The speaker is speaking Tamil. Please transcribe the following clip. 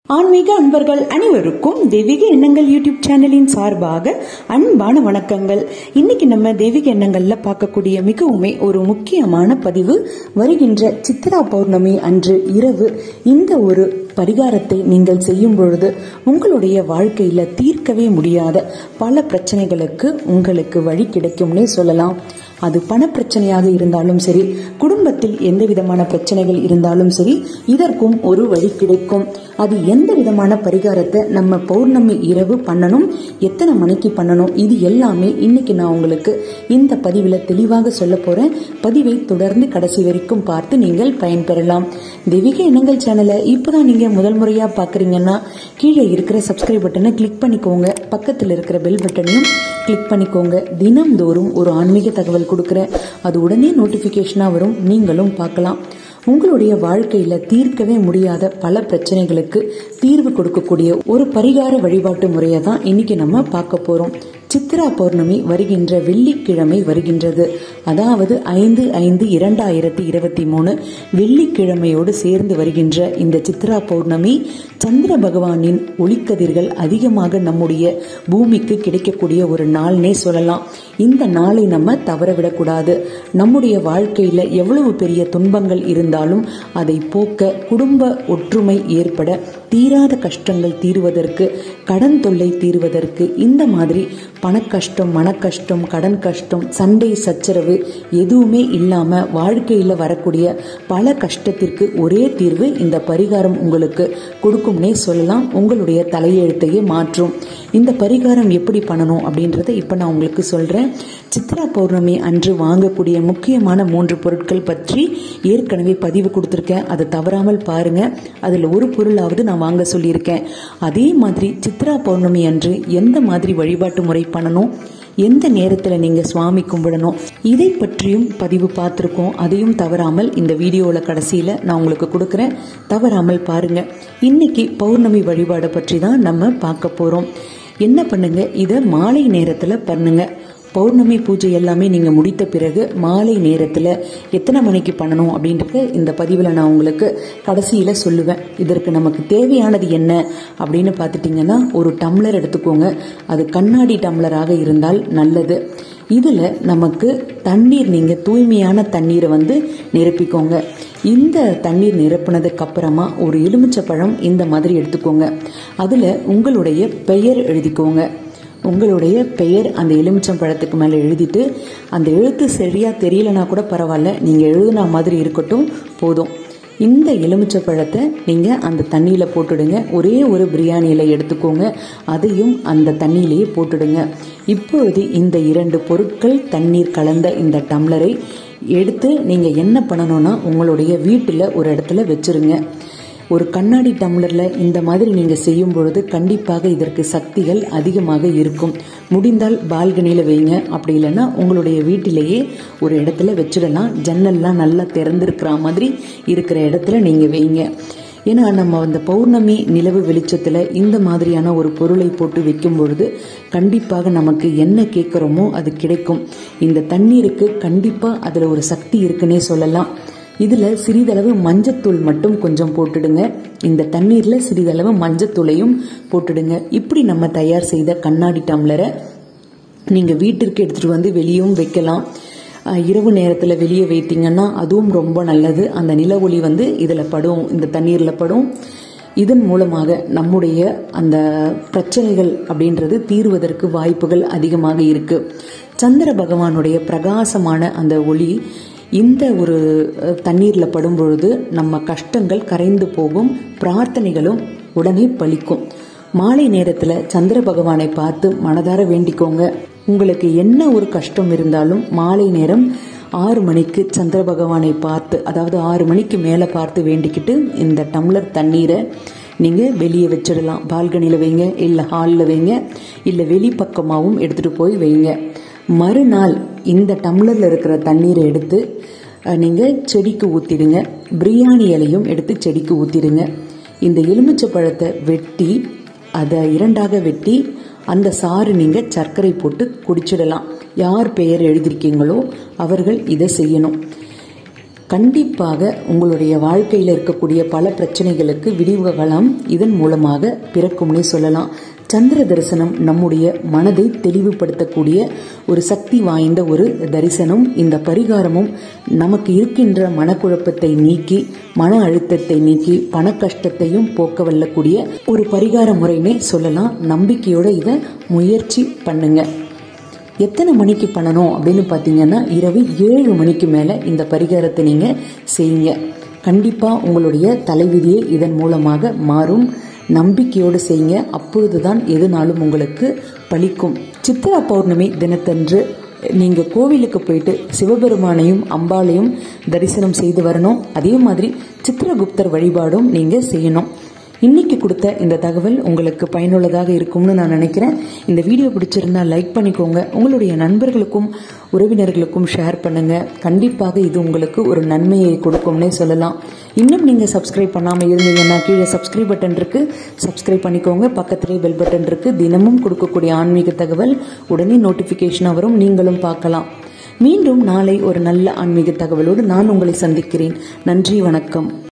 ஆன்மீக அன்பர்கள் அனைவருக்கும் தெய்வீக எண்ணங்கள் யூடியூப் சேனலின் சார்பாக அன்பான வணக்கங்கள் இன்னைக்கு நம்ம தெய்வீக எண்ணங்கள்ல பார்க்கக்கூடிய மிகவுமே ஒரு முக்கியமான பதிவு வருகின்ற சித்ரா பௌர்ணமி அன்று இரவு இந்த ஒரு பரிகாரத்தை நீங்கள் செய்யும் பொழுது உங்களுடைய வாழ்க்கையில தீர்க்கவே முடியாத பல பிரச்சனைகளுக்கு உங்களுக்கு வழி கிடைக்கும்னே சொல்லலாம் அது பண பிரச்சனையாக இருந்தாலும் சரி குடும்பத்தில் எந்த விதமான பிரச்சனைகள் இருந்தாலும் சரி இதற்கும் ஒரு வழி கிடைக்கும் அது எந்த விதமான பரிகாரத்தை நம்ம பௌர்ணமி இரவு பண்ணணும் எத்தனை மணிக்கு பண்ணணும் இது எல்லாமே இன்னைக்கு நான் உங்களுக்கு இந்த பதிவில் தெளிவாக சொல்ல போறேன் பதிவை தொடர்ந்து கடைசி வரைக்கும் பார்த்து நீங்கள் பயன்பெறலாம் தெய்வீக எண்ணங்கள் சேனலை இப்போதான் நீங்க முதல் முறையா பாக்குறீங்கன்னா கீழே இருக்கிற சப்ஸ்கிரைப் பட்டனை கிளிக் பண்ணிக்கோங்க பக்கத்தில் இருக்கிற பெல் பட்டனையும் கிளிக் பண்ணிக்கோங்க தினம்தோறும் ஒரு ஆன்மீக தகவல் கொடுக்குறேன் அது உடனே நோட்டிஃபிகேஷனாக வரும் நீங்களும் பார்க்கலாம் உங்களுடைய வாழ்க்கையில தீர்க்கவே முடியாத பல பிரச்சனைகளுக்கு தீர்வு கொடுக்கக்கூடிய ஒரு பரிகார வழிபாட்டு முறையை தான் இன்னைக்கு நம்ம பார்க்க போறோம் சித்ரா பௌர்ணமி வருகின்ற வெள்ளிக்கிழமை வருகின்றது அதாவது ஐந்து ஐந்து இரண்டாயிரத்தி இருபத்தி மூணு வெள்ளிக்கிழமையோடு சேர்ந்து வருகின்ற இந்த சித்ரா பௌர்ணமி சந்திர பகவானின் ஒளிக்கதிர்கள் அதிகமாக நம்முடைய பூமிக்கு கிடைக்கக்கூடிய ஒரு நாள்னே சொல்லலாம் இந்த நாளை நம்ம தவறவிடக்கூடாது நம்முடைய வாழ்க்கையில எவ்வளவு பெரிய துன்பங்கள் இருந்தாலும் அதை போக்க குடும்ப ஒற்றுமை ஏற்பட தீராத கஷ்டங்கள் தீருவதற்கு கடன் தொல்லை தீருவதற்கு இந்த மாதிரி பணக்கஷ்டம் மனக்கஷ்டம் கடன் கஷ்டம் சண்டை சச்சரவு எதுவுமே இல்லாம வாழ்க்கையில வரக்கூடிய பல கஷ்டத்திற்கு ஒரே தீர்வு இந்த பரிகாரம் உங்களுக்கு கொடுக்கும்னே சொல்லலாம் உங்களுடைய தலையெழுத்தையே மாற்றும் இந்த பரிகாரம் எப்படி பண்ணணும் அப்படின்றத இப்ப நான் உங்களுக்கு சொல்றேன் சித்ரா பௌர்ணமி அன்று வாங்கக்கூடிய முக்கியமான மூன்று பொருட்கள் பற்றி ஏற்கனவே பதிவு கொடுத்துருக்கேன் அதை தவறாமல் பாருங்க அதுல ஒரு பொருளாவது நான் வாங்க சொல்லியிருக்கேன் அதே மாதிரி சித்ரா பௌர்ணமி அன்று எந்த மாதிரி வழிபாட்டு முறை பண்ணணும் எந்த நேரத்தில் நீங்கள் சுவாமி கும்பிடணும் இதை பற்றியும் பதிவு பார்த்துருக்கோம் அதையும் தவறாமல் இந்த வீடியோவில் கடைசியில் நான் உங்களுக்கு கொடுக்குறேன் தவறாமல் பாருங்க இன்னைக்கு பௌர்ணமி வழிபாடை பற்றி தான் நம்ம பார்க்க போகிறோம் என்ன பண்ணுங்க இதை மாலை நேரத்தில் பண்ணுங்க பௌர்ணமி பூஜை எல்லாமே நீங்கள் முடித்த பிறகு மாலை நேரத்தில் எத்தனை மணிக்கு பண்ணணும் அப்படின்றது இந்த பதிவில் நான் உங்களுக்கு கடைசியில் சொல்லுவேன் இதற்கு நமக்கு தேவையானது என்ன அப்படின்னு பார்த்துட்டிங்கன்னா ஒரு டம்ளர் எடுத்துக்கோங்க அது கண்ணாடி டம்ளராக இருந்தால் நல்லது இதில் நமக்கு தண்ணீர் நீங்கள் தூய்மையான தண்ணீரை வந்து நிரப்பிக்கோங்க இந்த தண்ணீர் நிரப்பினதுக்கு அப்புறமா ஒரு எலுமிச்சப்பழம் இந்த மாதிரி எடுத்துக்கோங்க அதில் உங்களுடைய பெயர் எழுதிக்கோங்க உங்களுடைய பெயர் அந்த எலுமிச்சம் பழத்துக்கு மேலே எழுதிட்டு அந்த எழுத்து சரியாக தெரியலனா கூட பரவாயில்ல நீங்கள் எழுதுனா மாதிரி இருக்கட்டும் போதும் இந்த எலுமிச்சை பழத்தை நீங்கள் அந்த தண்ணியில் போட்டுடுங்க ஒரே ஒரு பிரியாணியில் எடுத்துக்கோங்க அதையும் அந்த தண்ணியிலேயே போட்டுடுங்க இப்பொழுது இந்த இரண்டு பொருட்கள் தண்ணீர் கலந்த இந்த டம்ளரை எடுத்து நீங்கள் என்ன பண்ணணும்னா உங்களுடைய வீட்டில் ஒரு இடத்துல வச்சுருங்க ஒரு கண்ணாடி டம்ளரில் இந்த மாதிரி நீங்கள் செய்யும் பொழுது கண்டிப்பாக இதற்கு சக்திகள் அதிகமாக இருக்கும் முடிந்தால் பால்கனியில் வைங்க அப்படி இல்லைன்னா உங்களுடைய வீட்டிலேயே ஒரு இடத்துல வச்சிடலாம் ஜன்னல்லாம் நல்லா திறந்திருக்கிற மாதிரி இருக்கிற இடத்துல நீங்கள் வைங்க ஏன்னா நம்ம அந்த பௌர்ணமி நிலவு வெளிச்சத்தில் இந்த மாதிரியான ஒரு பொருளை போட்டு வைக்கும் பொழுது கண்டிப்பாக நமக்கு என்ன கேட்குறோமோ அது கிடைக்கும் இந்த தண்ணீருக்கு கண்டிப்பாக அதில் ஒரு சக்தி இருக்குன்னே சொல்லலாம் இதில் சிறிதளவு மஞ்சத்தூள் மட்டும் கொஞ்சம் போட்டுடுங்க இந்த தண்ணீரில் சிறிதளவு மஞ்சத்தூளையும் போட்டுடுங்க இப்படி நம்ம தயார் செய்த கண்ணாடி டம்ளரை நீங்கள் வீட்டிற்கு எடுத்துகிட்டு வந்து வெளியும் வைக்கலாம் இரவு நேரத்தில் வெளியே வைத்தீங்கன்னா அதுவும் ரொம்ப நல்லது அந்த நில ஒளி வந்து இதில் படும் இந்த தண்ணீரில் படும் இதன் மூலமாக நம்முடைய அந்த பிரச்சனைகள் அப்படின்றது தீர்வதற்கு வாய்ப்புகள் அதிகமாக இருக்கு சந்திர பகவானுடைய பிரகாசமான அந்த ஒளி இந்த ஒரு தண்ணீரில் படும் பொழுது நம்ம கஷ்டங்கள் கரைந்து போகும் பிரார்த்தனைகளும் உடனே பலிக்கும் மாலை நேரத்தில் சந்திர பகவானை பார்த்து மனதார வேண்டிக்கோங்க உங்களுக்கு என்ன ஒரு கஷ்டம் இருந்தாலும் மாலை நேரம் ஆறு மணிக்கு சந்திர பகவானை பார்த்து அதாவது ஆறு மணிக்கு மேலே பார்த்து வேண்டிக்கிட்டு இந்த டம்ளர் தண்ணீரை நீங்கள் வெளியே வச்சிடலாம் பால்கனியில் வைங்க இல்லை ஹாலில் வைங்க இல்லை வெளி பக்கமாகவும் எடுத்துகிட்டு போய் வைங்க மறுநாள் இந்த டம்ளரில் இருக்கிற தண்ணீரை எடுத்து நீங்கள் செடிக்கு ஊற்றிடுங்க பிரியாணி இலையும் எடுத்து செடிக்கு ஊற்றிடுங்க இந்த எலுமிச்சை பழத்தை வெட்டி அதை இரண்டாக வெட்டி அந்த சாறு நீங்கள் சர்க்கரை போட்டு குடிச்சிடலாம் யார் பெயர் எழுதியிருக்கீங்களோ அவர்கள் இதை செய்யணும் கண்டிப்பாக உங்களுடைய வாழ்க்கையில் இருக்கக்கூடிய பல பிரச்சனைகளுக்கு விடிவு காலம் இதன் மூலமாக பிறக்கும்னே சொல்லலாம் சந்திர தரிசனம் நம்முடைய மனதை தெளிவுபடுத்தக்கூடிய ஒரு சக்தி வாய்ந்த ஒரு தரிசனம் இந்த பரிகாரமும் நமக்கு இருக்கின்ற மனக்குழப்பத்தை நீக்கி மன அழுத்தத்தை நீக்கி பண கஷ்டத்தையும் போக்க வல்லக்கூடிய ஒரு பரிகார முறைனே சொல்லலாம் நம்பிக்கையோட இதை முயற்சி பண்ணுங்க எத்தனை மணிக்கு பண்ணணும் அப்படின்னு பார்த்தீங்கன்னா இரவு ஏழு மணிக்கு மேலே இந்த பரிகாரத்தை நீங்கள் செய்யுங்க கண்டிப்பாக உங்களுடைய தலைவிதியே இதன் மூலமாக மாறும் நம்பிக்கையோடு செய்யுங்க அப்பொழுதுதான் எதுனாலும் உங்களுக்கு பலிக்கும் சித்திரா பௌர்ணமி தினத்தன்று நீங்கள் கோவிலுக்கு போயிட்டு சிவபெருமானையும் அம்பாளையும் தரிசனம் செய்து வரணும் அதே மாதிரி சித்திரகுப்தர் வழிபாடும் நீங்கள் செய்யணும் இன்னைக்கு கொடுத்த இந்த தகவல் உங்களுக்கு பயனுள்ளதாக இருக்கும்னு நான் நினைக்கிறேன் இந்த வீடியோ பிடிச்சிருந்தா லைக் பண்ணிக்கோங்க உங்களுடைய நண்பர்களுக்கும் உறவினர்களுக்கும் ஷேர் பண்ணுங்க கண்டிப்பாக இது உங்களுக்கு ஒரு நன்மையை கொடுக்கும்னே சொல்லலாம் இன்னும் நீங்கள் சப்ஸ்கிரைப் பண்ணாமல் இருந்தீங்கன்னா கீழே சப்ஸ்கிரைப் பட்டன் இருக்கு சப்ஸ்கிரைப் பண்ணிக்கோங்க பக்கத்திலே பெல் பட்டன் இருக்கு தினமும் கொடுக்கக்கூடிய ஆன்மீக தகவல் உடனே நோட்டிஃபிகேஷனாக வரும் நீங்களும் பார்க்கலாம் மீண்டும் நாளை ஒரு நல்ல ஆன்மீக தகவலோடு நான் உங்களை சந்திக்கிறேன் நன்றி வணக்கம்